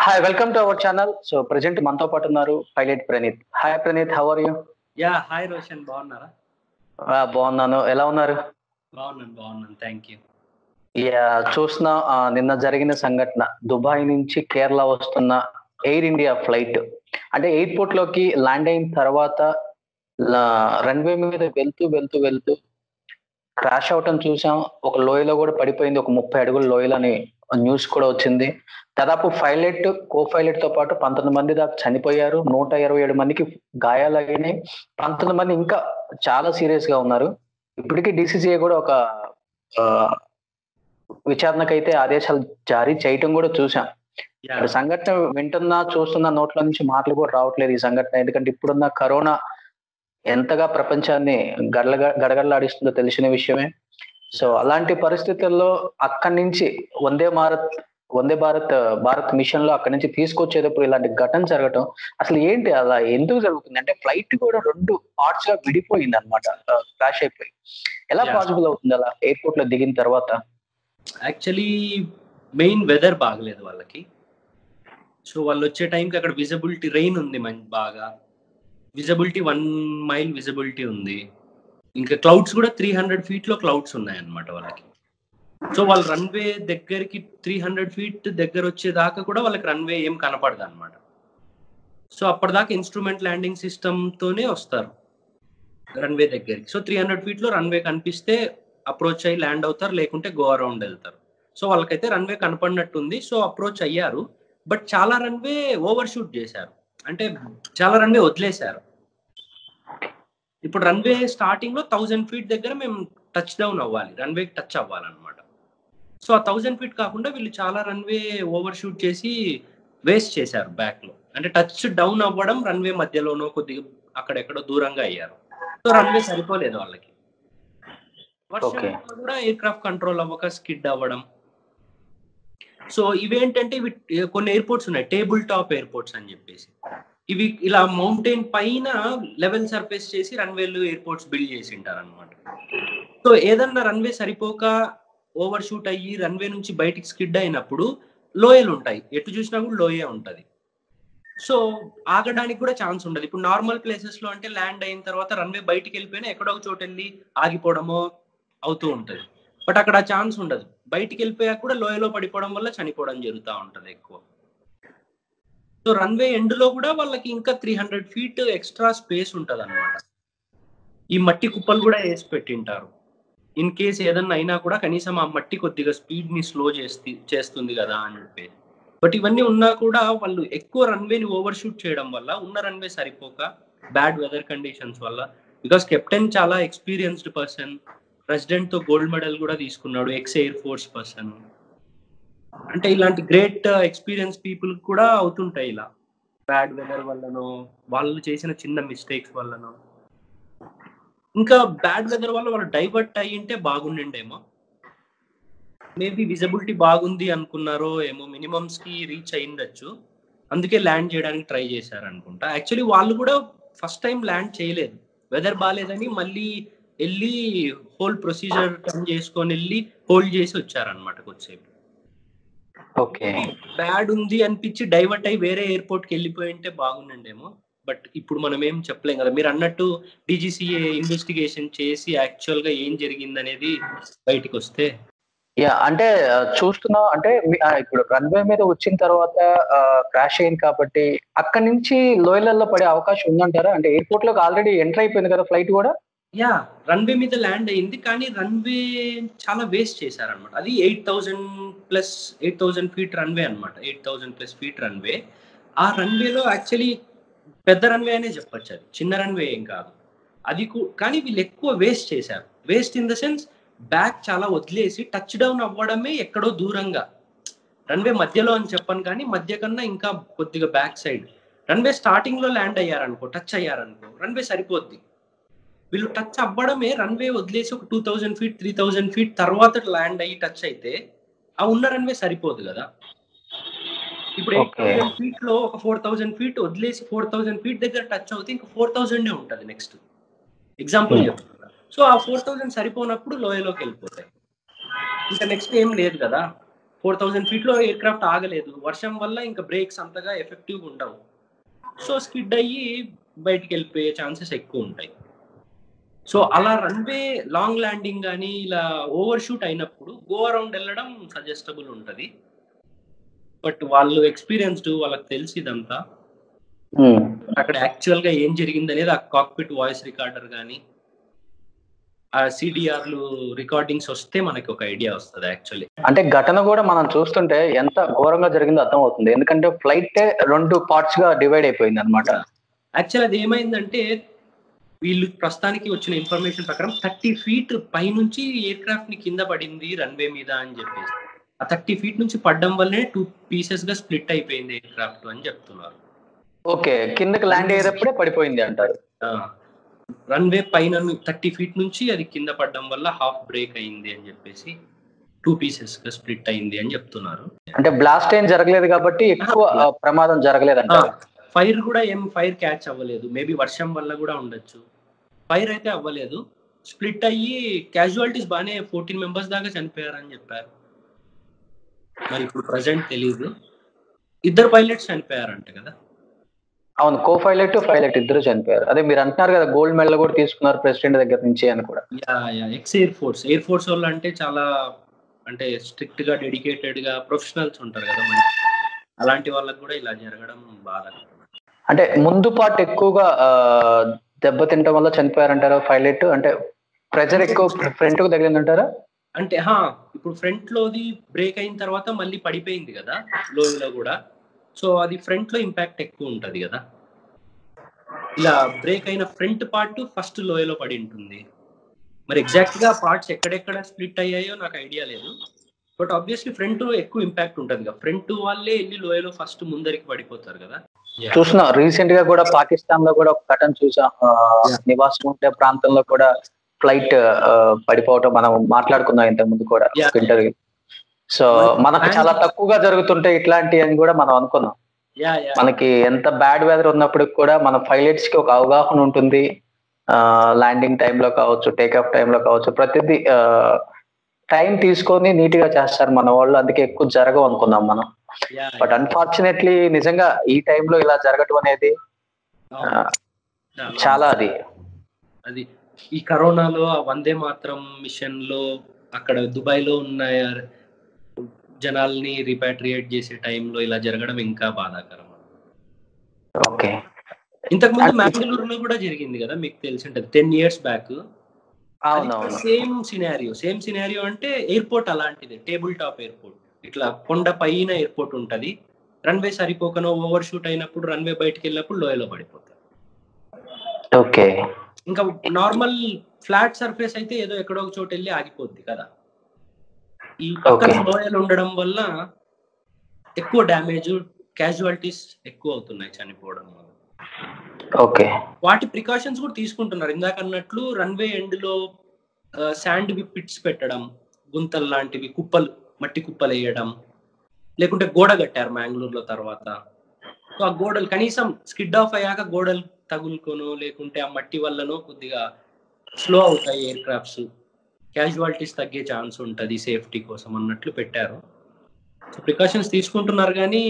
Hi welcome to our channel so present మనతో పాటు ఉన్నారు pilot Praneeth hi Praneeth how are you yeah hi Roshan బాగున్నారా బాగున్నాను ఎలా ఉన్నారు బాగున్నాను బాగున్నాను థ్యాంక్ యూ యా చూసిన ఆ, నిన్న జరిగిన సంఘటన దుబాయ్ నుంచి కేరళ వస్తున్న ఎయిర్ ఇండియా ఫ్లైట్ అంటే ఎయిర్పోర్ట్ లోకి ల్యాండ్ అయిన తర్వాత రన్వే మీద వెళ్తూ వెళ్తూ వెళ్తూ క్రాష్ అవటం చూసాం ఒక లోయలో కూడా పడిపోయింది ఒక ముప్పై అడుగుల లోయలని న్యూస్ కూడా వచ్చింది దాదాపు పైలట్ కో పైలట్ తో పాటు పంతొమ్మిది మంది దాకా చనిపోయారు నూట ఇరవై ఏడు మందికి గాయాలు అయినాయి పంతొమ్మిది మంది ఇంకా చాలా సీరియస్ గా ఉన్నారు ఇప్పటికీ డిసిసిఐ కూడా ఒక ఆ, విచారణకైతే ఆదేశాలు జారీ చేయటం కూడా చూసాం యా ఇక్కడ సంఘటన వింటున్నా చూస్తున్నా నోట్ల నుంచి మాటలు కూడా రావట్లేదు ఈ సంఘటన ఎందుకంటే ఇప్పుడున్న కరోనా ఎంతగా ప్రపంచాన్ని గడల గడగడలాడిస్తుందో తెలిసిన విషయమే సో అలాంటి పరిస్థితుల్లో అక్కడి నుంచి వందే భారత్ వందే భారత్ భారత్ మిషన్ లో అక్కడి నుంచి తీసుకొచ్చేటప్పుడు ఇలాంటి ఘటన జరగటం అసలు ఏంటి అలా ఎందుకు జరుగుతుంది అంటే ఫ్లైట్ కూడా రెండు పార్ట్స్ గా విడిపోయింది అనమాట క్రాష్ అయిపోయి ఎలా Yeah. పాసిబుల్ అవుతుంది అలా ఎయిర్పోర్ట్ లో దిగిన తర్వాత యాక్చువల్లీ మెయిన్ వెదర్ బాగలేదు వాళ్ళకి సో వాళ్ళు వచ్చే టైంకి అక్కడ విజిబిలిటీ రెయిన్ ఉంది మంచి బాగా విజిబిలిటీ వన్ మైల్ విజిబిలిటీ ఉంది ఇంకా క్లౌడ్స్ కూడా త్రీ హండ్రెడ్ ఫీట్లో క్లౌడ్స్ ఉన్నాయన్నమాట వాళ్ళకి సో వాళ్ళ రన్వే దగ్గరికి త్రీ హండ్రెడ్ ఫీట్ దగ్గర వచ్చేదాకా కూడా వాళ్ళకి రన్వే ఏం కనపడదు అనమాట సో అప్పటిదాకా ఇన్స్ట్రుమెంట్ ల్యాండింగ్ సిస్టమ్తోనే వస్తారు రన్వే దగ్గరికి సో త్రీ హండ్రెడ్ ఫీట్లో రన్వే కనిపిస్తే అప్రోచ్ అయ్యి ల్యాండ్ అవుతారు లేకుంటే గో అరౌండ్ వెళ్తారు సో వాళ్ళకైతే రన్వే కనపడినట్టుంది సో అప్రోచ్ అయ్యారు బట్ చాలా రన్వే ఓవర్ షూట్ చేశారు అంటే చాలా రన్వే వదిలేశారు ఇప్పుడు రన్వే స్టార్టింగ్ లో థౌజండ్ ఫీట్ దగ్గర మేము టచ్ డౌన్ అవ్వాలి రన్వే టచ్ అవ్వాలన్నమాట సో ఆ థౌజండ్ ఫీట్ కాకుండా వీళ్ళు చాలా రన్వే ఓవర్ షూట్ చేసి వేస్ట్ చేశారు బ్యాక్ లో అంటే టచ్ డౌన్ అవ్వడం రన్వే మధ్యలోనో కొద్దిగా అక్కడెక్కడో దూరంగా అయ్యారు సో రన్వే సరిపోలేదు వాళ్ళకి వర్షం Okay. వల్ల కూడా ఎయిర్ క్రాఫ్ట్ కంట్రోల్ అవ్వక స్కిడ్ అవ్వడం సో ఇవేంటంటే ఇవి కొన్ని ఎయిర్పోర్ట్స్ ఉన్నాయి టేబుల్ టాప్ ఎయిర్పోర్ట్స్ అని చెప్పేసి ఇవి ఇలా మౌంటైన్ పైన లెవెల్ సర్ఫేస్ చేసి రన్వేలు ఎయిర్పోర్ట్స్ బిల్డ్ చేసి ఉంటారు అనమాట సో ఏదన్నా రన్వే సరిపోక ఓవర్ షూట్ అయ్యి రన్వే నుంచి బయటికి స్కిడ్ అయినప్పుడు లోయలు ఉంటాయి ఎటు చూసినా కూడా లోయే ఉంటది సో ఆగడానికి కూడా ఛాన్స్ ఉండదు ఇప్పుడు నార్మల్ ప్లేసెస్ లో అంటే ల్యాండ్ అయిన తర్వాత రన్వే బయటికి వెళ్ళిపోయినా ఎక్కడో ఒక చోటు వెళ్ళి ఆగిపోవడమో అవుతూ ఉంటది బట్ అక్కడ ఛాన్స్ ఉండదు బయటికి వెళ్ళిపోయాక కూడా లోయలో పడిపోవడం వల్ల చనిపోవడం జరుగుతూ ఉంటది ఎక్కువ సో రన్వే ఎండ్ లో కూడా వాళ్ళకి ఇంకా three hundred feet extra space ఉంటది అనమాట ఈ మట్టి కుప్పలు కూడా వేసి పెట్టింటారు ఇన్ కేస్ ఏదన్నా అయినా కూడా కనీసం ఆ మట్టి కొద్దిగా స్పీడ్ ని స్లో చేసి చేస్తుంది కదా అని చెప్పి బట్ ఇవన్నీ ఉన్నా కూడా వాళ్ళు ఎక్కువ రన్వేని ఓవర్ షూట్ చేయడం వల్ల ఉన్న రన్వే సరిపోక బ్యాడ్ వెదర్ కండిషన్స్ వల్ల బికాస్ కెప్టెన్ చాలా ఎక్స్పీరియన్స్డ్ పర్సన్ ప్రెసిడెంట్ తో గోల్డ్ మెడల్ కూడా తీసుకున్నాడు ఎక్స్ ఎయిర్ ఫోర్స్ పర్సన్ అంటే ఇలాంటి గ్రేట్ ఎక్స్పీరియన్స్ పీపుల్ కూడా అవుతుంటాయి ఇలా బ్యాడ్ వెదర్ వల్లనో వాళ్ళు చేసిన చిన్న మిస్టేక్స్ వల్లనో ఇంకా బ్యాడ్ వెదర్ వల్ల వాళ్ళు డైవర్ట్ అయ్యింటే బాగుండిండేమో మేబీ విజిబిలిటీ బాగుంది అనుకున్నారో ఏమో మినిమమ్స్ కి రీచ్ అయ్యిండొచ్చు అందుకే ల్యాండ్ చేయడానికి ట్రై చేశారు అనుకుంటా యాక్చువల్లీ వాళ్ళు కూడా ఫస్ట్ టైం ల్యాండ్ చేయలేదు వెదర్ బాగాలేదని మళ్ళీ వెళ్ళి హోల్ ప్రొసీజర్ టర్న్ చేసుకొని వెళ్ళి హోల్డ్ చేసి వచ్చారనమాట కొద్దిసేపు ఓకే బ్యాడ్ ఉంది అనిపించి డైవర్ట్ అయ్యి వేరే ఎయిర్పోర్ట్ కి వెళ్ళిపోయి ఉంటే బాగుండేమో బట్ ఇప్పుడు మనం ఏం చెప్పలేం కదా మీరు అన్నట్టు డీజీసీఏ ఇన్వెస్టిగేషన్ చేసి యాక్చువల్ గా ఏం జరిగింది అనేది బయటికి వస్తే యా అంటే ఆ, చూస్తున్నాం అంటే మీ- ఆ, ఇప్పుడు రన్వే మీద వచ్చిన తర్వాత క్రాష్ అయింది కాబట్టి అక్కడి నుంచి లోయలలో పడే అవకాశం ఉందంటారా అంటే ఎయిర్పోర్ట్ లోకి ఆల్రెడీ ఎంటర్ అయిపోయింది కదా ఫ్లైట్ కూడా యా రన్వే మీద ల్యాండ్ అయింది కానీ రన్వే చాలా వేస్ట్ చేశారనమాట అది eight thousand plus eight thousand feet runway అనమాట eight thousand plus feet runway ఆ రన్వేలో యాక్చువల్లీ పెద్ద రన్వే అనే చెప్పొచ్చు అది చిన్న రన్వే ఏం కాదు అది కూ- కానీ వీళ్ళు ఎక్కువ వేస్ట్ చేశారు waste in the sense back చాలా వదిలేసి టచ్ డౌన్ అవ్వడమే ఎక్కడో దూరంగా రన్వే మధ్యలో అని చెప్పను కానీ మధ్య కన్నా ఇంకా కొద్దిగా బ్యాక్ సైడ్ రన్వే స్టార్టింగ్ లో ల్యాండ్ అయ్యారనుకో టచ్ అయ్యారనుకో రన్వే సరిపోద్ది వీళ్ళు టచ్ అవ్వడమే రన్వే వదిలేసి ఒక two thousand feet three thousand feet తర్వాత ల్యాండ్ అయ్యి టచ్ అయితే ఆ ఉన్న రన్వే సరిపోదు కదా ఇప్పుడు ఎయిట్ Okay. థౌసండ్ ఫీట్ లో ఒక ఫోర్ థౌసండ్ ఫీట్ వదిలేసి ఫోర్ థౌసండ్ ఫీట్ దగ్గర టచ్ అవుతే ఇంకా ఫోర్ థౌసండ్ ఉంటుంది నెక్స్ట్ ఎగ్జాంపుల్ Hmm. చెప్తున్నా సో ఆ ఫోర్ థౌసండ్ సరిపోనప్పుడు లోయలోకి వెళ్ళిపోతాయి ఇంకా నెక్స్ట్ ఏం లేదు కదా ఫోర్ థౌజండ్ ఫీట్ లో ఎయిర్ క్రాఫ్ట్ ఆగలేదు వర్షం వల్ల ఇంకా బ్రేక్స్ అంతగా ఎఫెక్టివ్ ఉండవు సో స్కిడ్ అయ్యి బయటికి వెళ్ళిపోయే ఛాన్సెస్ ఎక్కువ ఉంటాయి సో అలా రన్వే లాంగ్ ల్యాండింగ్ కానీ ఇలా ఓవర్ షూట్ అయినప్పుడు గో అరౌండ్ వెళ్ళడం సజెస్టబుల్ ఉంటుంది బట్ వాళ్ళు ఎక్స్పీరియన్స్డ్ వాళ్ళకి తెలిసి ఇదంతా ఉమ్. అక్కడ యాక్చువల్ గా ఏం జరిగింది అనేది ఆ కాక్పిట్ వాయిస్ రికార్డర్ కానీ ఆ సిడిఆర్లు రికార్డింగ్స్ వస్తే మనకి ఒక ఐడియా వస్తుంది యాక్చువల్లీ అంటే ఘటన కూడా మనం చూస్తుంటే ఎంత ఘోరంగా జరిగిందో అర్థం అవుతుంది ఎందుకంటే ఫ్లైట్ రెండు పార్ట్స్ గా డివైడ్ అయిపోయింది అనమాట యాక్చువల్ అది ఏమైందంటే వీళ్ళు ప్రస్తుతానికి వచ్చిన ఇన్ఫర్మేషన్ ప్రకారం థర్టీ ఫీట్ పైనుంచి ఎయిర్ క్రాఫ్ట్ ని కింద పడింది రన్వే మీద అని చెప్పేసి ఆ థర్టీ ఫీట్ నుంచి పడడం వల్లనే టూ పీసెస్ గా స్ప్లిట్ అయిపోయింది ఎయిర్ క్రాఫ్ట్ అని చెప్తున్నారు ఓకే కిందకి ల్యాండ్ అయ్యేటప్పుడే పడిపోయింది అంటారు రన్వే పైన థర్టీ ఫీట్ నుంచి అది కింద పడడం వల్ల హాఫ్ బ్రేక్ అయింది అని చెప్పేసి టూ పీసెస్ గా స్ప్లిట్ అయింది అని చెప్తున్నారు అంటే బ్లాస్ట్ ఏం జరగలేదు కాబట్టి ఎక్కువ ఆ, ప్రమాదం జరగలేదు అంటారు ఫైర్ కూడా ఏం ఫైర్ క్యాచ్ అవ్వలేదు మేబీ వర్షం వల్ల కూడా ఉండొచ్చు ఫైర్ అయితే అవ్వలేదు స్ప్లిట్ అయ్యి క్యాజువాలిటీస్ బాగానే ఫోర్టీన్ మెంబర్స్ దాకా చనిపోయారని చెప్పారు మరి ఇప్పుడు ప్రజెంట్ తెలియదు ఇద్దరు పైలట్స్ చనిపోయారంట కదా అవును కో పైలట్ పైలట్ ఇద్దరు చనిపోయారు అదే మీరు అంటున్నారు కదా గోల్డ్ మెడల్ కూడా తీసుకున్నారు ప్రెసిడెంట్ దగ్గర నుంచి అని కూడా yeah yeah ex air force air force వాళ్ళు అంటే చాలా అంటే స్ట్రిక్ట్ గా డెడికేటెడ్ గా ప్రొఫెషనల్స్ ఉంటారు కదా మనకి అలాంటి వాళ్ళకి కూడా ఇలా జరగడం బాధ అంటే ముందు పార్ట్ ఎక్కువగా ఆ, దెబ్బతింటం వల్ల చనిపోయారంటారా పైలట్ అంటే ప్రెజర్ ఎక్కువ ఫ్రంట్ కు తగిలిందంటారా అంటే హా ఇప్పుడు ఫ్రంట్ లోది బ్రేక్ అయిన తర్వాత మళ్ళీ పడిపోయింది కదా లోయలో కూడా సో అది ఫ్రంట్ లో ఇంపాక్ట్ ఎక్కువ ఉంటది కదా ఇలా బ్రేక్ అయిన ఫ్రంట్ పార్ట్ ఫస్ట్ లోయలో పడి ఉంటుంది మరి ఎగ్జాక్ట్ గా పార్ట్స్ ఎక్కడెక్కడ స్ప్లిట్ అయ్యాయో నాకు ఐడియా లేదు బట్ ఆబ్వియస్లీ ఫ్రంట్ ఎక్కువ ఇంపాక్ట్ ఉంటుంది కదా ఫ్రంట్ వాళ్ళే వెళ్ళి లోయలో ఫస్ట్ ముందరికి పడిపోతారు కదా చూసిన రీసెంట్ గా కూడా పాకిస్తాన్ లో కూడా ఒక ఘటన చూసాం ఆ, నివాసం ఉండే ప్రాంతంలో కూడా ఫ్లైట్ పడిపోవటం మనం మాట్లాడుకున్నాం ఇంతకు ముందు కూడా Yeah. ఇంటర్వ్యూ సో మనకు చాలా తక్కువగా జరుగుతుంటాయి ఇట్లాంటి అని కూడా మనం అనుకున్నాం యా యా మనకి ఎంత బ్యాడ్ వెదర్ ఉన్నప్పుడు కూడా మన పైలట్స్ కి ఒక అవగాహన ఉంటుంది ల్యాండింగ్ టైంలో కావచ్చు టేక్ఆఫ్ టైంలో కావచ్చు ప్రతిదీ టైం తీసుకొని నీట్ గా చేస్తారు మన వాళ్ళు అందుకే ఎక్కువ జరగవు అనుకున్నాం మనం యా బట్ అన్ఫార్చునేట్లీ నిజంగా ఈ టైంలో ఇలా జరగటం అనేది ఆ, చాలా అది అది ఈ కరోనాలో ఆ వందే మాత్రం మిషన్ లో అక్కడ దుబాయ్ లో ఉన్న జనాల్ని రిపాట్రియేట్ చేసే టైంలో ఇలా జరగడం ఇంకా బాధాకరం ఓకే ఇంతకు ముందు మ్యాంగళూరులో కూడా జరిగింది కదా మీకు తెలిసి ఉంటుంది టెన్ ఇయర్స్ బ్యాక్ అవునవును సేమ్ సినారియో సేమ్ సినారియో అంటే ఎయిర్పోర్ట్ అలాంటిది టేబుల్ టాప్ ఎయిర్పోర్ట్ ఇట్లా కొండ పైన ఎయిర్పోర్ట్ ఉంటది రన్వే సరిపోకనో ఓవర్ షూట్ అయినప్పుడు రన్వే బయటకు వెళ్ళినప్పుడు లోయలో పడిపోతారు ఓకే ఇంకా నార్మల్ ఫ్లాట్ సర్ఫేస్ అయితే ఏదో ఎక్కడో ఒక చోట వెళ్ళి ఆగిపోద్ది కదా ఈ పక్కన Okay. లోయలు ఉండడం వల్ల ఎక్కువ డ్యామేజ్ క్యాజువాలిటీస్ ఎక్కువ అవుతున్నాయి చనిపోవడం వల్ల ఓకే వాటి ప్రికాషన్స్ కూడా తీసుకుంటున్నారు ఇందాక అన్నట్లు రన్వే ఎండ్ లో శాండ్ పిట్స్ పెట్టడం గుంతలు లాంటివి కుప్పలు మట్టి కుప్పలు వేయడం లేకుంటే గోడ కట్టారు మ్యాంగ్లూరులో తర్వాత సో ఆ గోడలు కనీసం స్కిడ్ ఆఫ్ అయ్యాక గోడలు తగులుకోనో లేకుంటే ఆ మట్టి వల్లనో కొద్దిగా స్లో అవుతాయి ఎయిర్ క్రాఫ్ట్స్ క్యాజువాలిటీస్ తగ్గే ఛాన్స్ ఉంటుంది సేఫ్టీ కోసం అన్నట్లు పెట్టారు సో ప్రికాషన్స్ తీసుకుంటున్నారు కానీ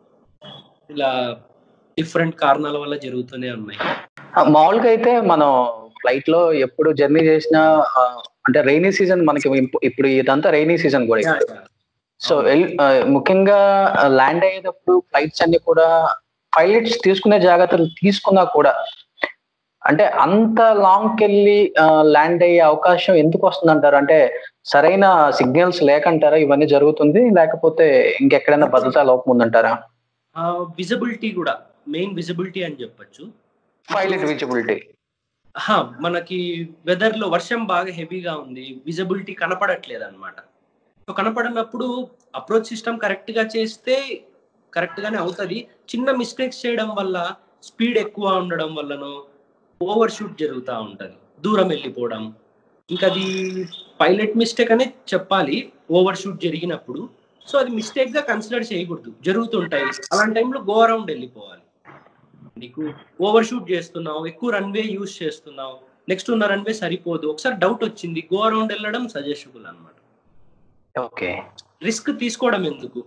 ఇలా డిఫరెంట్ కారణాల వల్ల జరుగుతూనే ఉన్నాయి ఆ, మామూలుగా అయితే మనం ఫ్లైట్ లో ఎప్పుడు జర్నీ చేసినా ఆ, అంటే రైనీ సీజన్ మనకి ఇప్పు- ఇప్పుడు ఇదంతా రైనీ సీజన్ కూడా Yeah, ఇప్పుడు. yeah. సో ఎల్- ఆ, ముఖ్యంగా ల్యాండ్ అయ్యేటప్పుడు ఫ్లైట్స్ అన్ని కూడా పైలట్స్ తీసుకునే జాగ్రత్తలు తీసుకున్నా కూడా అంటే అంత లాంగ్ వెళ్ళి ల్యాండ్ అయ్యే అవకాశం ఎందుకు వస్తుంది అంటారు అంటే సరైన సిగ్నల్స్ లేకంటారా ఇవన్నీ జరుగుతుంది లేకపోతే ఇంకెక్కడైనా భద్రతా లోపం ఉందంటారా విజిబిలిటీ కూడా మెయిన్ విజిబిలిటీ అని చెప్పొచ్చు పైలట్ విజిబిలిటీ హా, మనకి వెదర్ లో వర్షం బాగా హెవీగా ఉంది విజిబిలిటీ కనపడట్లేదు అనమాట సో కనపడనప్పుడు అప్రోచ్ సిస్టమ్ కరెక్ట్ గా చేస్తే కరెక్ట్ గానే అవుతుంది చిన్న మిస్టేక్స్ చేయడం వల్ల స్పీడ్ ఎక్కువ ఉండడం వల్లనో ఓవర్ షూట్ జరుగుతూ ఉంటది దూరం వెళ్ళిపోవడం ఇంకా అది పైలట్ మిస్టేక్ అనే చెప్పాలి ఓవర్ షూట్ జరిగినప్పుడు సో అది మిస్టేక్ గా కన్సిడర్ చేయకూడదు జరుగుతుంటాయి అలాంటి టైంలో గో అరౌండ్ వెళ్ళిపోవాలి నీకు ఓవర్ షూట్ చేస్తున్నావు ఎక్కువ రన్వే యూస్ చేస్తున్నావు నెక్స్ట్ ఉన్న రన్వే సరిపోదు ఒకసారి డౌట్ వచ్చింది గో అరౌండ్ వెళ్ళడం సజెస్టబుల్ అన్నమాట ఓకే రిస్క్ తీసుకోవడం ఎందుకు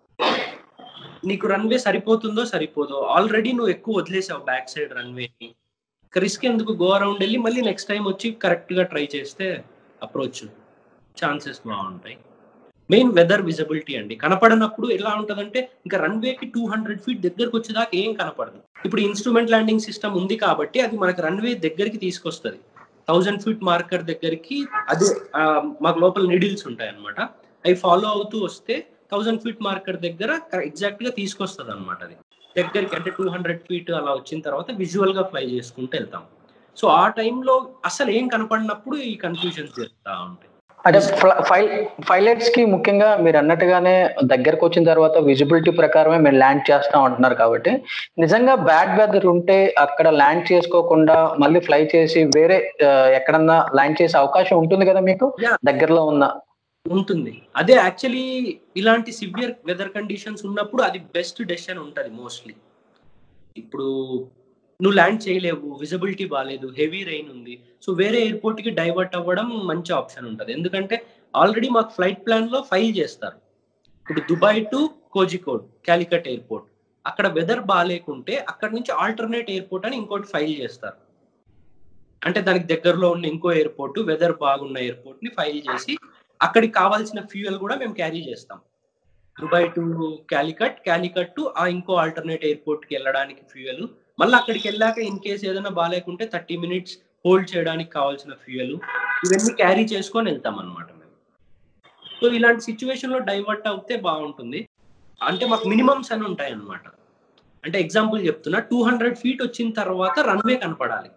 నీకు రన్వే సరిపోతుందో సరిపోదో ఆల్రెడీ నువ్వు ఎక్కువ వదిలేసావు బ్యాక్ సైడ్ రన్వేని రిస్క్ ఎందుకు గో అరౌండ్ వెళ్ళి మళ్ళీ నెక్స్ట్ టైం వచ్చి కరెక్ట్ గా ట్రై చేస్తే అప్రోచ్ ఛాన్సెస్ బాగుంటాయి మెయిన్ వెదర్ విజిబిలిటీ అండి కనపడనప్పుడు ఎలా ఉంటదంటే ఇంకా రన్వేకి టూ హండ్రెడ్ ఫీట్ దగ్గరకు వచ్చేదాకా ఏం కనపడదు ఇప్పుడు ఇన్స్ట్రుమెంట్ ల్యాండింగ్ సిస్టమ్ ఉంది కాబట్టి అది మనకు రన్వే దగ్గరికి తీసుకొస్తుంది థౌజండ్ ఫీట్ మార్కర్ దగ్గరికి అది ఆ, మాకు లోపల నిడిల్స్ ఉంటాయి అనమాట అవి ఫాలో అవుతూ వస్తే థౌజండ్ ఫీట్ మార్కర్ దగ్గర ఎగ్జాక్ట్ గా తీసుకొస్తుంది అనమాట అది దగ్గరికి అంటే టూ హండ్రెడ్ ఫీట్ అలా వచ్చిన తర్వాత విజువల్ గా ఫ్లై చేసుకుంటూ వెళ్తాం సో ఆ టైంలో అసలు ఏం కనపడినప్పుడు ఈ కన్ఫ్యూజన్స్ జరుగుతూ ఉంటాయి అంటే ఫైల్ పైలట్స్ కి ముఖ్యంగా మీరు అన్నట్టుగానే దగ్గరకు వచ్చిన తర్వాత విజిబిలిటీ ప్రకారమే మీరు ల్యాండ్ చేస్తాం అంటున్నారు కాబట్టి నిజంగా బ్యాడ్ వెదర్ ఉంటే అక్కడ ల్యాండ్ చేసుకోకుండా మళ్ళీ ఫ్లై చేసి వేరే ఆ, ఎక్కడన్నా ల్యాండ్ చేసే అవకాశం ఉంటుంది కదా మీకు Yeah. దగ్గరలో ఉన్న ఉంటుంది అదే యాక్చువల్లీ ఇలాంటి సివియర్ వెదర్ కండిషన్స్ ఉన్నప్పుడు అది బెస్ట్ డెసిషన్ ఉంటుంది మోస్ట్లీ ఇప్పుడు నువ్వు ల్యాండ్ చేయలేవు విజిబిలిటీ బాగాలేదు హెవీ రెయిన్ ఉంది సో వేరే ఎయిర్పోర్ట్ కి డైవర్ట్ అవ్వడం మంచి ఆప్షన్ ఉంటుంది ఎందుకంటే ఆల్రెడీ మాకు ఫ్లైట్ ప్లాన్ లో ఫైల్ చేస్తారు ఇప్పుడు Dubai to Kozhikode Calicut airport అక్కడ వెదర్ బాగాలేకుంటే అక్కడ నుంచి ఆల్టర్నేట్ ఎయిర్పోర్ట్ అని ఇంకోటి ఫైల్ చేస్తారు అంటే దానికి దగ్గరలో ఉన్న ఇంకో ఎయిర్పోర్ట్ వెదర్ బాగున్న ఎయిర్పోర్ట్ ని ఫైల్ చేసి అక్కడికి కావాల్సిన ఫ్యూయల్ కూడా మేము క్యారీ చేస్తాం Dubai to Calicut Calicut to ఆ ఇంకో ఆల్టర్నేట్ ఎయిర్పోర్ట్ కి వెళ్ళడానికి ఫ్యూయల్ మళ్ళీ అక్కడికి వెళ్ళాక ఇన్ కేస్ ఏదైనా బాగాలేకుంటే థర్టీ మినిట్స్ హోల్డ్ చేయడానికి కావాల్సిన ఫ్యూయల్ ఇవన్నీ క్యారీ చేసుకొని వెళ్తాం అనమాట మేము సో ఇలాంటి సిచ్యువేషన్ లో డైవర్ట్ అవుతే బాగుంటుంది అంటే మాకు మినిమమ్స్ అని ఉంటాయి అన్నమాట అంటే ఎగ్జాంపుల్ చెప్తున్నా టూ హండ్రెడ్ ఫీట్ వచ్చిన తర్వాత రన్వే కనపడాలి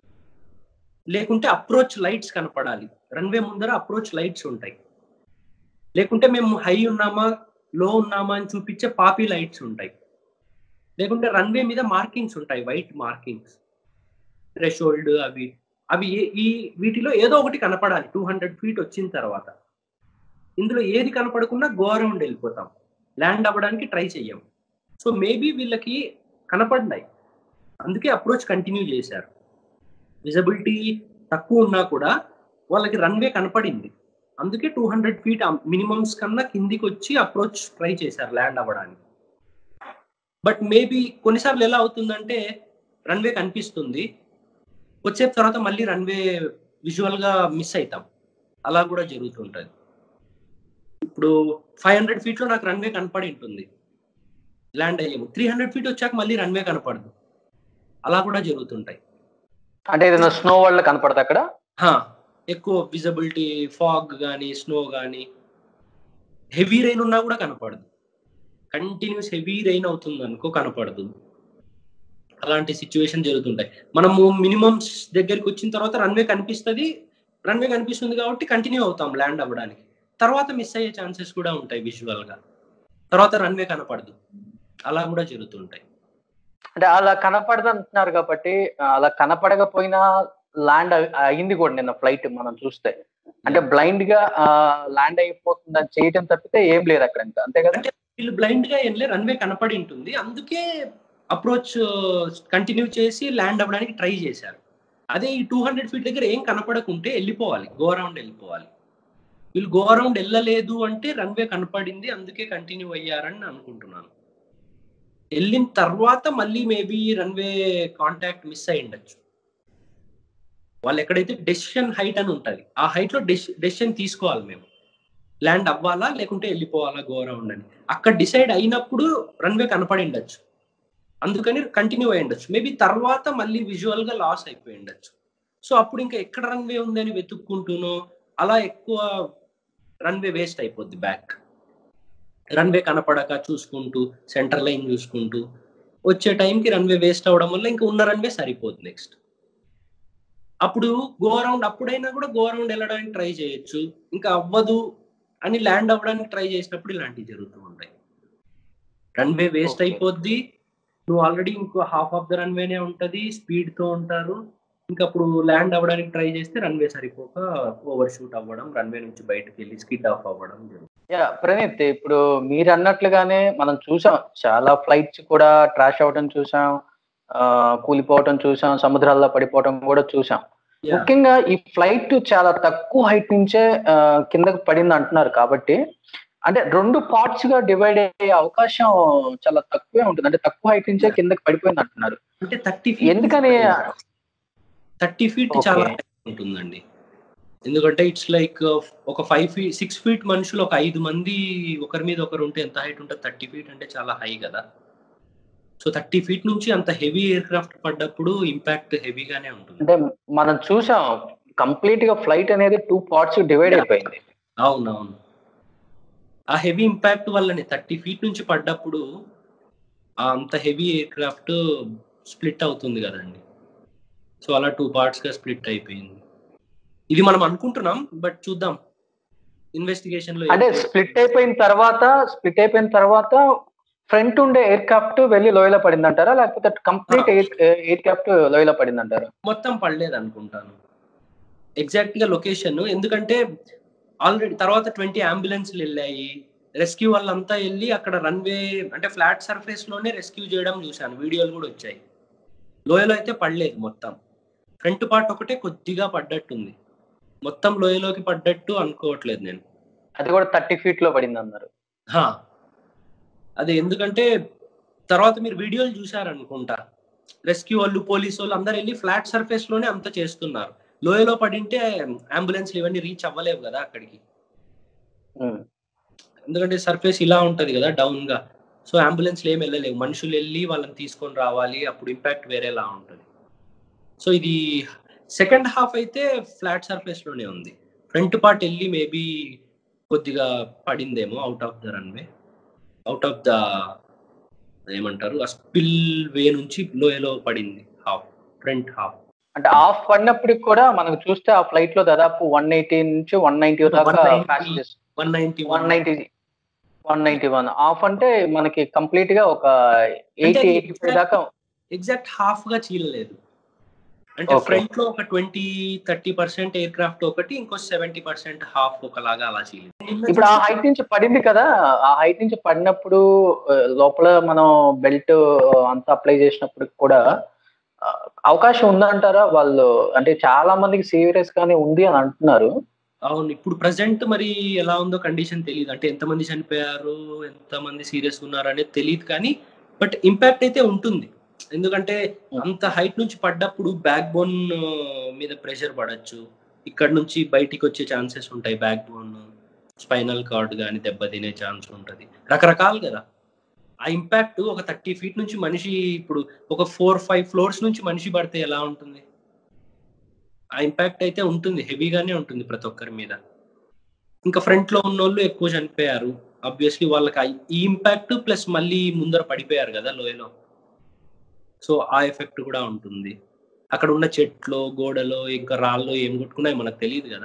లేకుంటే అప్రోచ్ లైట్స్ కనపడాలి రన్వే ముందర అప్రోచ్ లైట్స్ ఉంటాయి లేకుంటే మేము హై ఉన్నామా లో ఉన్నామా అని చూపించే పాపీ లైట్స్ ఉంటాయి లేకుంటే రన్వే మీద మార్కింగ్స్ ఉంటాయి వైట్ మార్కింగ్స్ థ్రెషోల్డ్ అవి అవి ఏ- ఈ వీటిలో ఏదో ఒకటి కనపడాలి టూ హండ్రెడ్ ఫీట్ వచ్చిన తర్వాత ఇందులో ఏది కనపడకుండా గో అరౌండ్ వెళ్ళిపోతాం ల్యాండ్ అవ్వడానికి ట్రై చెయ్యం సో మేబీ వీళ్ళకి కనపడినాయి అందుకే అప్రోచ్ కంటిన్యూ చేశారు విజిబిలిటీ తక్కువ ఉన్నా కూడా వాళ్ళకి రన్వే కనపడింది అందుకే టూ హండ్రెడ్ ఫీట్ మినిమమ్స్ కన్నా కిందికి వచ్చి అప్రోచ్ ట్రై చేశారు ల్యాండ్ అవ్వడానికి బట్ మేబీ కొన్నిసార్లు ఎలా అవుతుందంటే రన్వే కనిపిస్తుంది వచ్చే తర్వాత మళ్ళీ రన్వే విజువల్ గా మిస్ అవుతాం అలా కూడా జరుగుతుంటది ఇప్పుడు ఫైవ్ హండ్రెడ్ ఫీట్ లో నాకు రన్వే కనపడి ఉంటుంది ల్యాండ్ అయ్యాము త్రీ హండ్రెడ్ ఫీట్ వచ్చాక మళ్ళీ రన్వే కనపడదు అలా కూడా జరుగుతుంటాయి అంటే ఏదైనా స్నో వల్ల కనపడదు అక్కడ హా, ఎక్కువ విజిబిలిటీ ఫాగ్ కానీ స్నో కానీ హెవీ రెయిన్ ఉన్నా కూడా కనపడదు కంటిన్యూస్ హెవీ రెయిన్ అవుతుంది అనుకో కనపడదు అలాంటి సిచ్యువేషన్ జరుగుతుంటాయి మనము మినిమమ్స్ దగ్గరికి వచ్చిన తర్వాత రన్వే కనిపిస్తుంది రన్వే కనిపిస్తుంది కాబట్టి కంటిన్యూ అవుతాం ల్యాండ్ అవ్వడానికి తర్వాత మిస్ అయ్యే ఛాన్సెస్ కూడా ఉంటాయి విజువల్ గా తర్వాత రన్వే కనపడదు అలా కూడా జరుగుతుంటాయి అంటే అలా కనపడదు అంటున్నారు కాబట్టి ఆ, అలా కనపడకపోయినా ల్యాండ్ అయింది కూడా నిన్న ఫ్లైట్ మనం చూస్తే అంటే బ్లైండ్ గా ల్యాండ్ అయిపోతుందని చేయటం తప్పితే ఏం లేదు అక్కడ ఇంకా అంతే కదా వీళ్ళు బ్లైండ్ గా వెళ్ళే రన్వే కనపడి ఉంటుంది అందుకే అప్రోచ్ కంటిన్యూ చేసి ల్యాండ్ అవ్వడానికి ట్రై చేశారు అదే ఈ టూ హండ్రెడ్ ఫీట్ దగ్గర ఏం కనపడకుంటే వెళ్ళిపోవాలి గో అరౌండ్ వెళ్ళిపోవాలి వీళ్ళు గో అరౌండ్ వెళ్ళలేదు అంటే రన్వే కనపడింది అందుకే కంటిన్యూ అయ్యారని అనుకుంటున్నాను వెళ్ళిన తర్వాత మళ్ళీ మేబీ రన్వే కాంటాక్ట్ మిస్ అయి ఉండొచ్చు వాళ్ళు ఎక్కడైతే డెసిషన్ హైట్ అని ఉంటుంది ఆ హైట్ లో డెసిషన్ తీసుకోవాలి మేము ల్యాండ్ అవ్వాలా లేకుంటే వెళ్ళిపోవాలా గో అరౌండ్ అని అక్కడ డిసైడ్ అయినప్పుడు రన్వే కనపడి ఉండొచ్చు అందుకని కంటిన్యూ అయి ఉండొచ్చు మేబీ తర్వాత మళ్ళీ విజువల్ గా లాస్ అయిపోయి ఉండొచ్చు సో అప్పుడు ఇంకా ఎక్కడ రన్వే ఉంది అని వెతుక్కుంటూనో అలా ఎక్కువ రన్వే వేస్ట్ అయిపోద్ది బ్యాక్ రన్వే కనపడక చూసుకుంటూ సెంటర్ లైన్ చూసుకుంటూ వచ్చే టైంకి రన్వే వేస్ట్ అవడం వల్ల ఇంకా ఉన్న రన్వే సరిపోద్ది నెక్స్ట్ అప్పుడు గో అరౌండ్ అప్పుడైనా కూడా గో అరౌండ్ వెళ్ళడానికి ట్రై చేయొచ్చు ఇంకా అవ్వదు అని ల్యాండ్ అవ్వడానికి ట్రై చేసినప్పుడు ఇలాంటివి జరుగుతూ ఉంటాయి రన్వే వేస్ట్ Okay. అయిపోద్ది నువ్వు ఆల్రెడీ ఇంకో హాఫ్ ఆఫ్ ద రన్వేనే ఉంటది స్పీడ్ తో ఉంటారు ఇంకా అప్పుడు ల్యాండ్ అవ్వడానికి ట్రై చేస్తే రన్వే సరిపోక ఓవర్ షూట్ అవ్వడం రన్వే నుంచి బయటకు వెళ్ళి స్కిడ్ ఆఫ్ అవ్వడం జరుగుతుంది యా ప్రణీత్ ఇప్పుడు మీరు అన్నట్లుగానే మనం చూసాం చాలా ఫ్లైట్స్ కూడా ట్రాష్ అవడం చూసాం ఆ, కూలిపోవటం చూసాం సముద్రాల్లో పడిపోవటం కూడా చూసాం Yeah. ముఖ్యంగా ఈ ఫ్లైట్ చాలా తక్కువ హైట్ నుంచే ఆ, కిందకు పడింది అంటున్నారు కాబట్టి అంటే రెండు పార్ట్స్ గా డివైడ్ అయ్యే అవకాశం చాలా తక్కువే ఉంటుంది అంటే తక్కువ హైట్ నుంచే కిందకి పడిపోయింది అంటున్నారు అంటే థర్టీ ఎందుకని థర్టీ ఫీట్ Okay. చాలా high ఉంటుందండి ఎందుకంటే ఇట్స్ లైక్ ఒక ఫైవ్ ఫీట్ సిక్స్ ఫీట్ మనుషులు ఒక ఐదు మంది ఒకరి మీద ఒకరు ఉంటే ఎంత హైట్ ఉంటుంది థర్టీ ఫీట్ అంటే చాలా హై కదా సో థర్టీ ఫీట్ నుంచి అంత హెవీ ఎయిర్ క్రాఫ్ట్ పడ్డప్పుడు ఇంపాక్ట్ హెవీగానే ఉంటుంది అంటే మనం చూసాం కంప్లీట్ గా ఫ్లైట్ అనేది టూ పార్ట్స్ డివైడ్ అయిపోయింది అవునవును ఆ హెవీ ఇంపాక్ట్ వల్లనే థర్టీ ఫీట్ నుంచి పడ్డప్పుడు ఆ అంత హెవీ ఎయిర్ క్రాఫ్ట్ స్ప్లిట్ అవుతుంది కదండి సో అలా టూ పార్ట్స్ గా స్ప్లిట్ అయిపోయింది ఇది మనం అనుకుంటున్నాం బట్ చూద్దాం ఇన్వెస్టిగేషన్ లో అంటే స్ప్లిట్ అయిపోయిన తర్వాత స్ప్లిట్ అయిపోయిన తర్వాత ఫ్రంట్ ఉండే ఎయిర్ క్రాఫ్ట్ వెళ్ళి లోయలో పడింది అంటారా లేకపోతే కంప్లీట్ ఎయిర్ క్రాఫ్ట్ లోయలో పడింది అంటారా మొత్తం పడలేదు అనుకుంటాను ఎగ్జాక్ట్ గా లొకేషన్ ఎందుకంటే ఆల్రెడీ తర్వాత ట్వంటీ అంబులెన్స్లు వెళ్ళాయి రెస్క్యూ వాళ్ళంతా వెళ్ళి అక్కడ రన్వే అంటే ఫ్లాట్ సర్ఫేస్ లోనే రెస్క్యూ చేయడం చూశాను వీడియోలు కూడా వచ్చాయి లోయలో అయితే పడలేదు మొత్తం ఫ్రంట్ పార్ట్ ఒకటే కొద్దిగా పడ్డట్టుంది మొత్తం లోయలోకి పడ్డట్టు అనుకోవట్లేదు నేను అది కూడా థర్టీ ఫీట్ లో పడింది అన్నారు హా. అదే ఎందుకంటే తర్వాత మీరు వీడియోలు చూసారనుకుంటా రెస్క్యూ వాళ్ళు పోలీసు వాళ్ళు అందరు వెళ్ళి ఫ్లాట్ సర్ఫేస్ లోనే అంత చేస్తున్నారు లోయలో పడింటే అంబులెన్స్లు ఇవన్నీ రీచ్ అవ్వలేవు కదా అక్కడికి ఉమ్. ఎందుకంటే సర్ఫేస్ ఇలా ఉంటది కదా డౌన్ గా సో అంబులెన్స్లు ఏం వెళ్ళలేవు మనుషులు వెళ్ళి వాళ్ళని తీసుకొని రావాలి అప్పుడు ఇంపాక్ట్ వేరేలా ఉంటుంది సో ఇది సెకండ్ హాఫ్ అయితే ఫ్లాట్ సర్ఫేస్ లోనే ఉంది ఫ్రంట్ పార్ట్ వెళ్ళి మేబీ కొద్దిగా పడిందేమో out of the runway out of the ఏమంటారు ఆ స్పిల్ వే నుంచి లోయలో పడింది హాఫ్ ఫ్రంట్ హాఫ్ అంటే ఆఫ్ పడినప్పటికి కూడా మనకు చూస్తే ఆ ఫ్లైట్ లో దాదాపు వన్ ఎయిటీ నుంచి వన్ నైన్టీ దాకా 190. Passengers one ninety one ninety one ninety one half అంటే మనకి కంప్లీట్ గా ఒక ఎయిటీ ఎయిటీ ఫైవ్ దాకా ఎగ్జాక్ట్ హాఫ్ గా చీలలేదు అంటే Okay. ఫ్రంట్ లో ఒక twenty thirty percent aircraft ఒకటి ఇంకో సెవెంటీ పర్సెంట్ హాఫ్ ఒకలాగా అలా చీలింది ఇప్పుడు ఆ హైట్ నుంచి పడింది కదా ఆ హైట్ నుంచి పడినప్పుడు ఆ, లోపల మనం బెల్ట్ అంతా అప్లై చేసినప్పుడు కూడా ఆ, అవకాశం ఉందంటారా వాళ్ళు అంటే చాలా మందికి సీరియస్ గానే ఉంది అని అంటున్నారు అవును ఇప్పుడు ప్రజెంట్ మరి ఎలా ఉందో కండిషన్ తెలియదు అంటే ఎంతమంది చనిపోయారు ఎంతమంది సీరియస్ ఉన్నారు అనేది తెలియదు కానీ బట్ ఇంపాక్ట్ అయితే ఉంటుంది ఎందుకంటే అంత హైట్ నుంచి పడ్డప్పుడు బ్యాక్ బోన్ మీద ప్రెషర్ పడచ్చు ఇక్కడ నుంచి బయటికి వచ్చే ఛాన్సెస్ ఉంటాయి బ్యాక్ బోన్ స్పైనల్ కార్డ్ కానీ దెబ్బతినే ఛాన్స్ ఉంటుంది రకరకాలు కదా ఆ ఇంపాక్ట్ ఒక థర్టీ ఫీట్ నుంచి మనిషి ఇప్పుడు ఒక ఫోర్ ఫైవ్ ఫ్లోర్స్ నుంచి మనిషి పడితే ఎలా ఉంటుంది ఆ ఇంపాక్ట్ అయితే ఉంటుంది హెవీగానే ఉంటుంది ప్రతి ఒక్కరి మీద ఇంకా ఫ్రంట్ లో ఉన్న వాళ్ళు ఎక్కువ చనిపోయారు ఆబ్వియస్లీ వాళ్ళకి ఆ- ఈ ఇంపాక్ట్ ప్లస్ మళ్ళీ ముందర పడిపోయారు కదా లోయలో సో ఆ ఎఫెక్ట్ కూడా ఉంటుంది అక్కడ ఉన్న చెట్లు గోడలో ఇంకా రాళ్ళు ఏం కొట్టుకున్నాయి మనకు తెలియదు కదా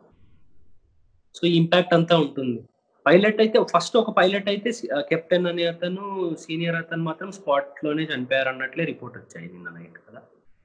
సో ఈ ఇంపాక్ట్ అంతా ఉంటుంది పైలట్ అయితే ఫస్ట్ ఒక పైలట్ అయితే కెప్టెన్ అనే అతను సీనియర్ అతను మాత్రం స్పాట్ లోనే చనిపోయారు అన్నట్లే రిపోర్ట్ వచ్చాయి నిన్న నైట్ కదా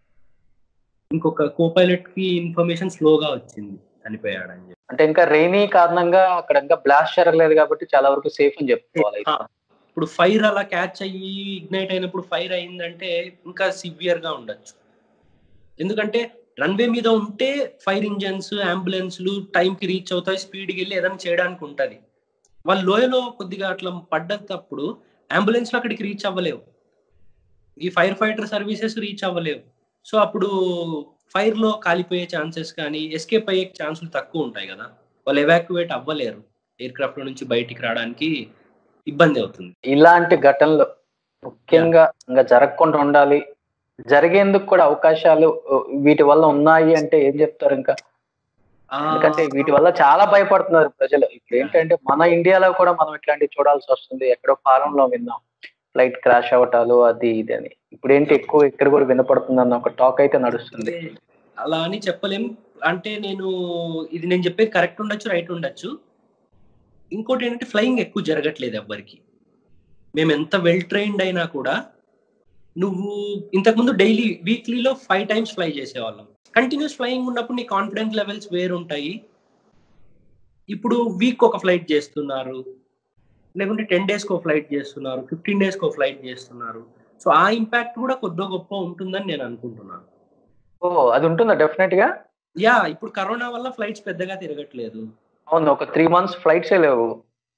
ఇంకొక కో పైలట్ కి ఇన్ఫర్మేషన్ స్లోగా వచ్చింది చనిపోయాడని చెప్పి అంటే ఇంకా రెయినీ కారణంగా అక్కడ ఇంకా బ్లాస్ట్ జరగలేదు కాబట్టి చాలా వరకు సేఫ్ అని చెప్పుకోవాలి ఆ, ఇప్పుడు ఫైర్ అలా క్యాచ్ అయ్యి ఇగ్నైట్ అయినప్పుడు ఫైర్ అయిందంటే ఇంకా సివియర్ గా ఉండొచ్చు ఎందుకంటే రన్వే మీద ఉంటే ఫైర్ ఇంజన్స్ అంబులెన్స్లు టైంకి రీచ్ అవుతాయి స్పీడ్కి వెళ్ళి ఏదైనా చేయడానికి ఉంటది వాళ్ళు లోయలో కొద్దిగా అట్లా పడ్డప్పుడు అంబులెన్స్లు అక్కడికి రీచ్ అవ్వలేవు ఈ ఫైర్ ఫైటర్ సర్వీసెస్ రీచ్ అవ్వలేవు సో అప్పుడు ఫైర్ లో కాలిపోయే ఛాన్సెస్ కానీ ఎస్కేప్ అయ్యే ఛాన్సులు తక్కువ ఉంటాయి కదా వాళ్ళు ఎవాక్యువేట్ అవ్వలేరు ఎయిర్ క్రాఫ్ట్ లో నుంచి బయటికి రావడానికి ఇబ్బంది అవుతుంది ఇలాంటి ఘటనలు ముఖ్యంగా ఇంకా జరగకుండా ఉండాలి జరిగేందుకు కూడా అవకాశాలు ఆ, వీటి వల్ల ఉన్నాయి అంటే ఏం చెప్తారు ఇంకా ఆ, ఎందుకంటే వీటి వల్ల చాలా భయపడుతున్నారు ప్రజలు ఇప్పుడు ఏంటంటే మన ఇండియాలో కూడా మనం ఇట్లాంటివి చూడాల్సి వస్తుంది ఎక్కడో ఫారంలో విన్నాం ఫ్లైట్ క్రాష్ అవటాలు అది ఇది అని ఇప్పుడు ఏంటి ఎక్కువ ఇక్కడ కూడా వినపడుతుంది అన్న ఒక టాక్ అయితే నడుస్తుంది అంటే అలా అని చెప్పలేం అంటే నేను ఇది నేను చెప్పేది కరెక్ట్ ఉండొచ్చు రైట్ ఉండొచ్చు ఇంకోటి ఏంటంటే ఫ్లయింగ్ ఎక్కువ జరగట్లేదు ఎవ్వరికి మేము ఎంత వెల్ ట్రైన్డ్ అయినా కూడా నువ్వు ఇంతకుముందు డైలీ వీక్లీలో ఫైవ్ టైమ్స్ ఫ్లై చేసేవాళ్ళం కంటిన్యూస్ ఫ్లయింగ్ ఉన్నప్పుడు నీ కాన్ఫిడెన్స్ లెవెల్స్ వేరు ఉంటాయి ఇప్పుడు వీక్ ఒక ఫ్లైట్ చేస్తున్నారు లేకుంటే టెన్ డేస్కి ఒక ఫ్లైట్ చేస్తున్నారు ఫిఫ్టీన్ డేస్కి ఒక ఫ్లైట్ చేస్తున్నారు సో ఆ ఇంపాక్ట్ కూడా కొద్ది గొప్ప ఉంటుందని నేను అనుకుంటున్నాను ఓ అది ఉంటుందా డెఫినెట్ గా యా ఇప్పుడు కరోనా వల్ల ఫ్లైట్స్ పెద్దగా తిరగట్లేదు అవును ఒక త్రీ మంత్స్ ఫ్లైట్సే లేవు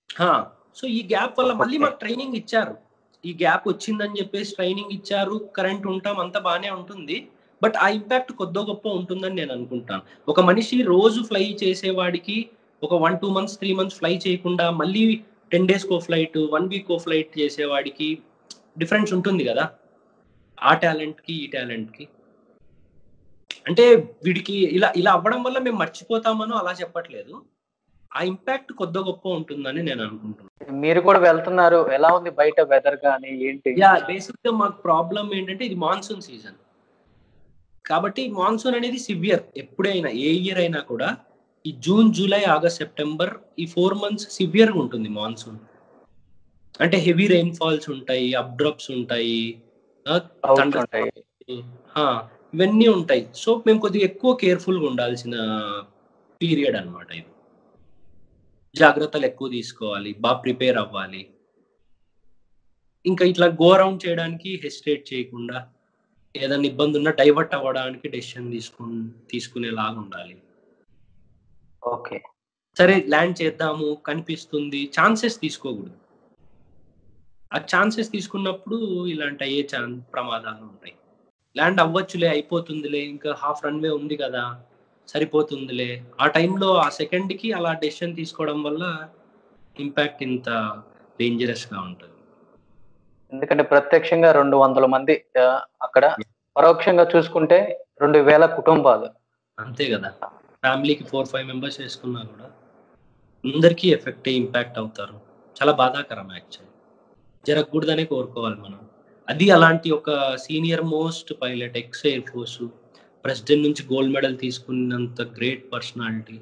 సో ఈ గ్యాప్ వల్ల మళ్ళీ Okay. మాకు ట్రైనింగ్ ఇచ్చారు ఈ గ్యాప్ వచ్చిందని చెప్పేసి ట్రైనింగ్ ఇచ్చారు కరెంట్ ఉంటాం అంతా బాగానే ఉంటుంది బట్ ఆ ఇంపాక్ట్ కొద్దో గొప్ప ఉంటుందని నేను అనుకుంటాను ఒక మనిషి రోజు ఫ్లై చేసేవాడికి ఒక one two months three months fly చేయకుండా మళ్ళీ టెన్ డేస్ కో ఫ్లైట్ వన్ వీక్ కో ఫ్లైట్ చేసేవాడికి డిఫరెన్స్ ఉంటుంది కదా ఆ టాలెంట్ కి ఈ టాలెంట్ కి అంటే వీడికి ఇలా ఇలా అవ్వడం వల్ల మేము మర్చిపోతామనో అలా చెప్పట్లేదు ఆ ఇంపాక్ట్ కొద్ది గొప్ప ఉంటుందని నేను అనుకుంటున్నాను మీరు కూడా వెళ్తున్నారు ఎలా ఉంది బయట వెదర్ కానీ ఏంటి యా బేసిక్ గా మాకు ప్రాబ్లం ఏంటంటే ఇది మాన్సూన్ సీజన్ కాబట్టి మాన్సూన్ అనేది సివియర్ ఎప్పుడైనా ఏ ఇయర్ అయినా కూడా ఈ జూన్ జూలై ఆగస్ట్ సెప్టెంబర్ ఈ ఫోర్ మంత్స్ సివియర్ గా ఉంటుంది మాన్సూన్ అంటే హెవీ రెయిన్ ఫాల్స్ ఉంటాయి అప్డ్రాప్స్ ఉంటాయి ఆ, Clouds thunder- ఉంటాయి ఆ, ఇవన్నీ ఉంటాయి సో మేము కొద్దిగా ఎక్కువ కేర్ఫుల్ గా ఉండాల్సిన పీరియడ్ అన్నమాట ఇది జాగ్రత్తలు ఎక్కువ తీసుకోవాలి బాగా ప్రిపేర్ అవ్వాలి ఇంకా ఇట్లా గో అరౌండ్ చేయడానికి హెసిటేట్ చేయకుండా ఏదైనా ఇబ్బంది ఉన్నా డైవర్ట్ అవ్వడానికి డెసిషన్ తీసుకు తీసుకునేలాగా ఉండాలి ఓకే సరే ల్యాండ్ చేద్దాము కనిపిస్తుంది ఛాన్సెస్ తీసుకోకూడదు ఆ ఛాన్సెస్ తీసుకున్నప్పుడు ఇలాంటి అయ్యే ఛాన్ ప్రమాదాలు ఉంటాయి ల్యాండ్ అవ్వచ్చులే అయిపోతుందిలే ఇంకా హాఫ్ రన్వే ఉంది కదా సరిపోతుందిలే ఆ టైంలో ఆ సెకండ్కి అలా డెసిషన్ తీసుకోవడం వల్ల ఇంపాక్ట్ ఇంత డేంజరస్ గా ఉంటుంది ఎందుకంటే ప్రత్యక్షంగా రెండు వందల మంది ఆ, అక్కడ పరోక్షంగా చూసుకుంటే రెండు వేల కుటుంబాలు అంతే కదా ఫ్యామిలీకి ఫోర్ ఫైవ్ మెంబర్స్ వేసుకున్నా కూడా అందరికీ ఎఫెక్ట్ ఇంపాక్ట్ అవుతారు చాలా బాధాకరం యాక్చువల్ జరగకూడదనే కోరుకోవాలి మనం అది అలాంటి ఒక senior most pilot ex air force president నుంచి గోల్డ్ మెడల్ తీసుకున్నంత గ్రేట్ పర్సనాలిటీ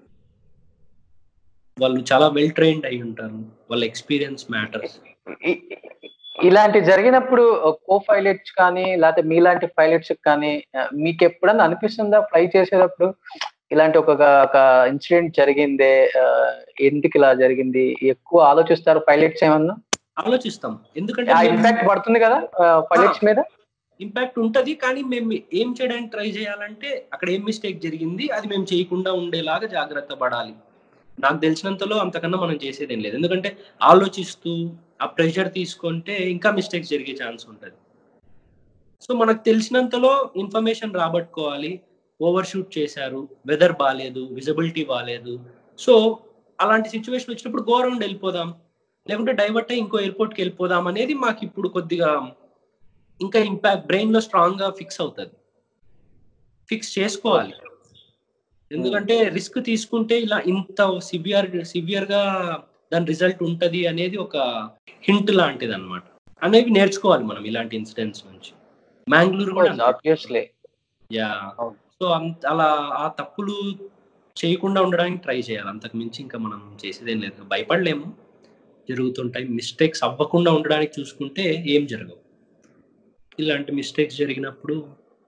వాళ్ళు చాలా వెల్ ట్రైన్డ్ అయి ఉంటారు వాళ్ళ ఎక్స్పీరియన్స్ మ్యాటర్స్ ఇ- ఇలాంటి జరిగినప్పుడు కో పైలట్స్ కానీ లేకపోతే మీలాంటి పైలట్స్ కానీ ఆ, మీకు ఎప్పుడన్నా అనిపిస్తుందా ఫ్లై చేసేటప్పుడు ఇలాంటి ఒక ఒక ఇన్సిడెంట్ జరిగిందే ఆ, ఎందుకు ఇలా జరిగింది ఎక్కువ ఆలోచిస్తారు పైలట్స్ ఏమన్నా ఆలోచిస్తాం ఎందుకంటే ఆ మేము- ఇంపాక్ట్ పడుతుంది కదా పైలట్స్ మీద ఇంపాక్ట్ ఉంటది కానీ మేము ఏం చేయడానికి ట్రై చేయాలంటే అక్కడ ఏం మిస్టేక్ జరిగింది అది మేము చేయకుండా ఉండేలాగా జాగ్రత్త పడాలి నాకు తెలిసినంతలో అంతకన్నా మనం చేసేది ఏం లేదు ఎందుకంటే ఆలోచిస్తూ ఆ ప్రెషర్ తీసుకుంటే ఇంకా మిస్టేక్స్ జరిగే ఛాన్స్ ఉంటుంది సో మనకు తెలిసినంతలో ఇన్ఫర్మేషన్ రాబట్టుకోవాలి ఓవర్ షూట్ చేశారు వెదర్ బాగాలేదు విజిబిలిటీ బాగాలేదు సో అలాంటి సిచ్యువేషన్ వచ్చినప్పుడు గో అరౌండ్ వెళ్ళిపోదాం లేకుంటే డైవర్ట్ అయ్యి ఇంకో ఎయిర్పోర్ట్కి వెళ్ళిపోదాం అనేది మాకు ఇప్పుడు కొద్దిగా ఇంకా ఇంపాక్ట్ బ్రెయిన్ లో స్ట్రాంగ్ గా ఫిక్స్ అవుతుంది ఫిక్స్ చేసుకోవాలి ఎందుకంటే రిస్క్ తీసుకుంటే ఇలా ఇంత సివియర్ సివియర్ గా దాని రిజల్ట్ ఉంటది అనేది ఒక హింట్ లాంటిది అనమాట అనేవి నేర్చుకోవాలి మనం ఇలాంటి ఇన్సిడెంట్స్ నుంచి మ్యాంగ్లూర్ కూడా అంతే. ఆబ్వియస్లీ యా అవును. సో అంత అలా ఆ తప్పులు చేయకుండా ఉండడానికి ట్రై చేయాలి అంతకు మించి ఇంకా మనం చేసేదేం లేదు భయపడలేము జరుగుతుంటాయి మిస్టేక్స్ అవ్వకుండా ఉండడానికి చూసుకుంటే ఏం జరగవు ఇలాంటి మిస్టేక్స్ జరిగినప్పుడు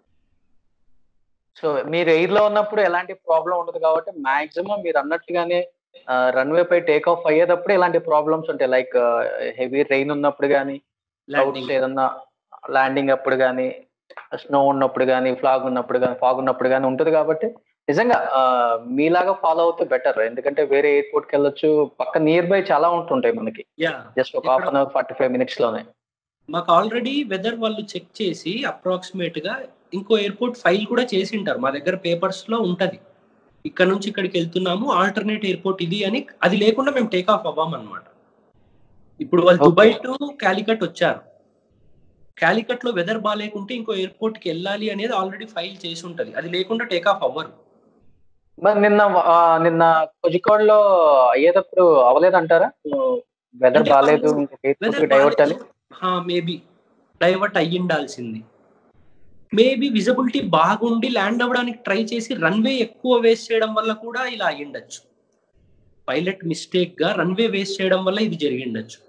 సో మీరు ఎయిర్ లో ఉన్నప్పుడు ఎలాంటి ప్రాబ్లం ఉండదు కాబట్టి మాక్సిమం మీరు అన్నట్టుగానే రన్వే పై టేక్ ఆఫ్ అయ్యేటప్పుడు ఇలాంటి ప్రాబ్లమ్స్ ఉంటాయి లైక్ హెవీ రెయిన్ ఉన్నప్పుడు కానీ ల్యాండింగ్ క్లౌడ్స్ ఏదన్నా ల్యాండింగ్ అప్పుడు కానీ స్నో ఉన్నప్పుడు కానీ ఫ్లాగ్ ఉన్నప్పుడు కానీ ఫాగ్ ఉన్నప్పుడు కానీ ఉంటుంది కాబట్టి నిజంగా ఆ, మీలాగా ఫాలో అవుతే బెటర్ ఎందుకంటే వేరే ఎయిర్పోర్ట్ కి వెళ్ళొచ్చు పక్క నియర్ బై చాలా ఉంటుంటాయి మనకి యా జస్ట్ ఒక half an hour forty five minutes లోనే మాకు ఆల్రెడీ వెదర్ వాళ్ళు చెక్ చేసి అప్రాక్సిమేట్ గా ఇంకో ఎయిర్పోర్ట్ ఫైల్ కూడా చేసి ఉంటారు మా దగ్గర పేపర్స్ లో ఉంటది ఇక్కడ నుంచి ఇక్కడికి వెళ్తున్నాము ఆల్టర్నేట్ ఎయిర్పోర్ట్ ఇది అని అది లేకుండా మేము టేక్ ఆఫ్ అవ్వమన్నమాట ఇప్పుడు వాళ్ళు Okay. దుబాయ్ టు కాలికట్ వచ్చారు కాలికట్ లో వెదర్ బాగాలేకుంటే ఇంకో ఎయిర్పోర్ట్ కి వెళ్ళాలి అనేది ఆల్రెడీ ఫైల్ చేసి ఉంటది అది లేకుండా టేక్ ఆఫ్ అవ్వరు మరి నిన్న ఆ, నిన్న కోజికోడ్ లో అయ్యేటప్పుడు అవ్వలేదంటారా వెదర్ అంటే బాగాలేదు వాళ్ళు ఎయిర్పోర్ట్ కి డైవర్ట్ అని మేబీ డైవర్ట్ అయ్యిండాల్సింది మేబీ విజిబిలిటీ బాగుండి ల్యాండ్ అవ్వడానికి ట్రై చేసి రన్వే ఎక్కువ వేస్ట్ చేయడం వల్ల కూడా ఇలా అయ్యిండొచ్చు పైలట్ మిస్టేక్ గా రన్వే వేస్ట్ చేయడం వల్ల ఇది జరిగిండొచ్చు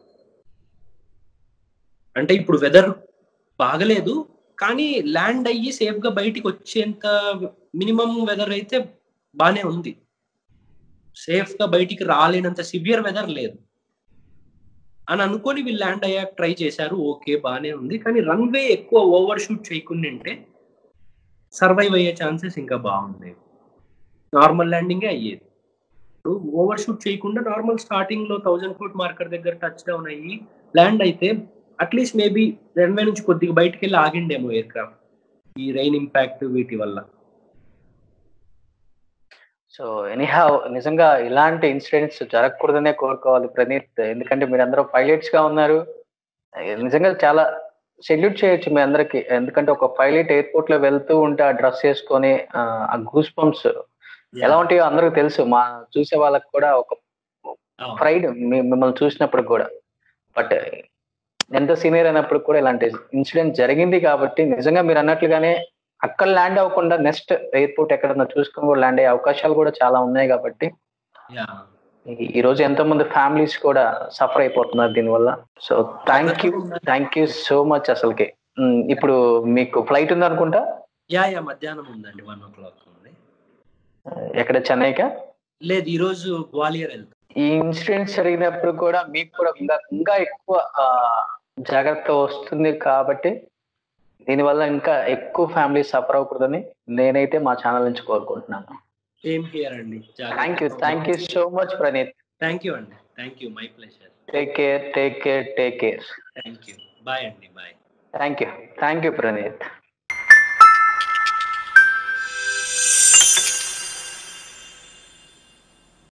అంటే ఇప్పుడు వెదర్ బాగలేదు కానీ ల్యాండ్ అయ్యి సేఫ్ గా బయటికి వచ్చేంత మినిమం వెదర్ అయితే బానే ఉంది సేఫ్ గా బయటికి రాలేనంత సివియర్ వెదర్ లేదు అని అనుకొని వీళ్ళు ల్యాండ్ అయ్యాక ట్రై చేశారు ఓకే బానే ఉంది కానీ రన్వే ఎక్కువ ఓవర్ షూట్ చేయకుండా ఉంటే సర్వైవ్ అయ్యే ఛాన్సెస్ ఇంకా బాగుండేవి నార్మల్ ల్యాండింగే అయ్యేది ఓవర్ షూట్ చేయకుండా నార్మల్ స్టార్టింగ్ లో థౌజండ్ ఫుట్ మార్కర్ దగ్గర టచ్ డౌన్ అయ్యి ల్యాండ్ అయితే అట్లీస్ట్ మేబీ రన్వే నుంచి కొద్దిగా బయటికి వెళ్ళి ఆగిండేమో ఎయిర్ క్రాఫ్ట్ ఈ రైన్ ఇంపాక్ట్ వీటి వల్ల సో ఎనీహౌ నిజంగా ఇలాంటి ఇన్సిడెంట్స్ జరగకూడదనే కోరుకోవాలి ప్రణీత్ ఎందుకంటే మీరందరూ పైలట్స్ గా ఉన్నారు నిజంగా చాలా సెల్యూట్ చేయొచ్చు మీ అందరికి ఎందుకంటే ఒక పైలట్ ఎయిర్పోర్ట్ లో వెళ్తూ ఉంటే ఆ డ్రెస్ వేసుకొని ఆ, ఆ గూస్ పంప్స్ ఎలా ఉంటాయో అందరికి తెలుసు మా చూసే వాళ్ళకి కూడా ఒక ప్రైడ్ మిమ్మల్ని చూసినప్పుడు కూడా బట్ ఎంత సీనియర్ అయినప్పుడు కూడా ఇలాంటి ఇన్సిడెంట్ జరిగింది కాబట్టి నిజంగా మీరు అన్నట్లుగానే అక్కడ ల్యాండ్ అవ్వకుండా నెక్స్ట్ ఎయిర్పోర్ట్ ఎక్కడన్నా చూసుకొని కూడా ల్యాండ్ అయ్యే అవకాశాలు కూడా చాలా ఉన్నాయి కాబట్టి ఈ- ఈ రోజు ఎంతో మంది ఫ్యామిలీస్ కూడా సఫర్ అయిపోతున్నారు దీనివల్ల so thank you thank you so much అసలుకి ఉమ్, ఇప్పుడు మీకు ఫ్లైట్ ఉంది అనుకుంటా యా యా మధ్యాహ్నం ఉందండి వన్ ఓ క్లాక్ ఉంది ఎక్కడ చెన్నైకా లేదు ఈ రోజు గ్వాలియర్ వెళ్తాం ఈ ఇన్సిడెంట్స్ జరిగినప్పుడు కూడా మీకు కూడా ఇంకా ఇంకా ఎక్కువ ఆ, జాగ్రత్త వస్తుంది కాబట్టి దీనివల్ల ఇంకా ఎక్కువ ఫ్యామిలీ సఫర్ అవ్వకూడదని నేనైతే మా ఛానల్ నుంచి కోరుకుంటున్నాను సేమ్ హియర్ అండి thank you thank you so much Praneeth thank you అండి thank you my pleasure take care take care take care thank you bye అండి bye thank you thank you Praneeth